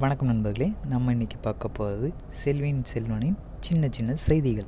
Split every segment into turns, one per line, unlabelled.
வணக்கம் நண்பர்களே நம்ம இன்னைக்கு பார்க்க போகிறது செல்வின் செல்வனின் சின்ன சின்ன செய்திகள்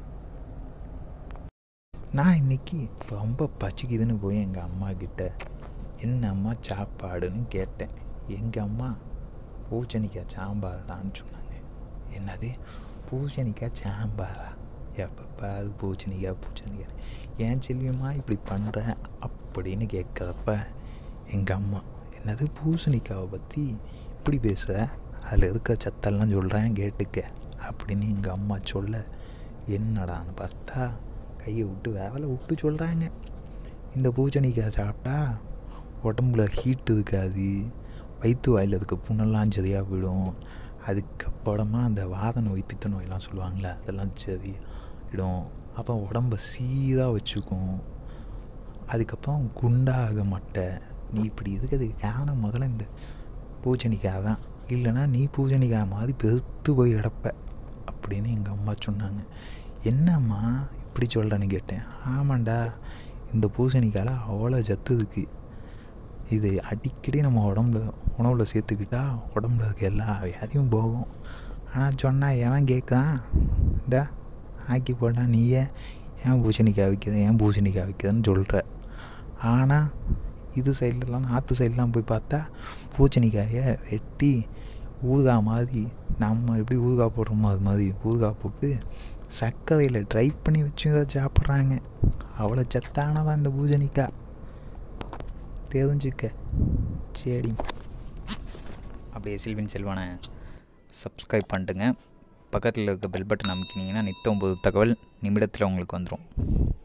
நான் இன்னைக்கு ரொம்ப பசிக்குதுன்னு போய் எங்கள் அம்மா கிட்ட என்ன அம்மா சாப்பாடுன்னு கேட்டேன் எங்கள் அம்மா பூசணிக்காய் சாம்பார்டான்னு சொன்னாங்க என்னது பூசணிக்காய் சாம்பாரா எப்பப்பா அது பூசணிக்காய் பூசணிக்காய் ஏன் செல்வியம்மா இப்படி பண்ணுற அப்படின்னு கேட்குறப்ப எங்கள் அம்மா என்னது பூசணிக்காவை பற்றி இப்படி பேசுகிற அதில் இருக்க சத்தெல்லாம் சொல்கிறேன் கேட்டுக்க அப்படின்னு எங்கள் அம்மா சொல்ல என்னடான்னு பார்த்தா கையை விட்டு வேலை விட்டு சொல்கிறாங்க இந்த பூசணிக்காய் சாப்பிட்டா உடம்புல ஹீட் இருக்காது வயிற்று வாயில் இருக்க புண்ணெல்லாம் சரியாக போயிடும் அதுக்கப்புறமா அந்த வாத நோய் பித்த நோயெல்லாம் சொல்லுவாங்களே அதெல்லாம் சரியிடும் அப்போ உடம்ப சீராக வச்சுக்கும் அதுக்கப்புறம் குண்டாக மாட்டேன் நீ இப்படி இருக்கிறதுக்கு காரணம் முதல்ல இந்த பூசணிக்காய் தான் இல்லைன்னா நீ பூசணிக்காய் மாதிரி பெருத்து போய் கிடப்ப அப்படின்னு எங்கள் அம்மா சொன்னாங்க என்னம்மா இப்படி சொல்கிறேன்னு கேட்டேன் ஆமாண்டா இந்த பூசணிக்காயில் அவ்வளோ சத்து இருக்குது இது அடிக்கடி நம்ம உடம்புல உணவில் சேர்த்துக்கிட்டா உடம்புல இருக்க எல்லா வியாதியும் போகும் ஆனால் சொன்னால் எவன் கேட்கான் இந்த ஆக்கி போட்டால் நீயே ஏன் பூசணிக்காய் விற்கிற ஏன் பூசணிக்காய் விற்கிறன்னு சொல்கிற ஆனால் இது சைட்லலாம் நாற்று சைட்லாம் போய் பார்த்தா பூசணிக்காயை வெட்டி ஊறுகாய் மாதிரி நம்ம எப்படி ஊறுகாய் போடுறோமோ அது மாதிரி ஊறுகாய் போட்டு சர்க்கரையில் ட்ரை பண்ணி வச்சு இதை சாப்பிட்றாங்க அவ்வளோ சத்தானவா இந்த பூசணிக்காய் தெரிஞ்சுக்க சரி அப்படியே செல்வின் செல்வானை சப்ஸ்கிரைப் பண்ணிட்டுங்க பக்கத்தில் இருக்க பெல் பட்டன் அமைக்கினீங்கன்னா நித்தம் போது தகவல் நிமிடத்தில் உங்களுக்கு வந்துடும்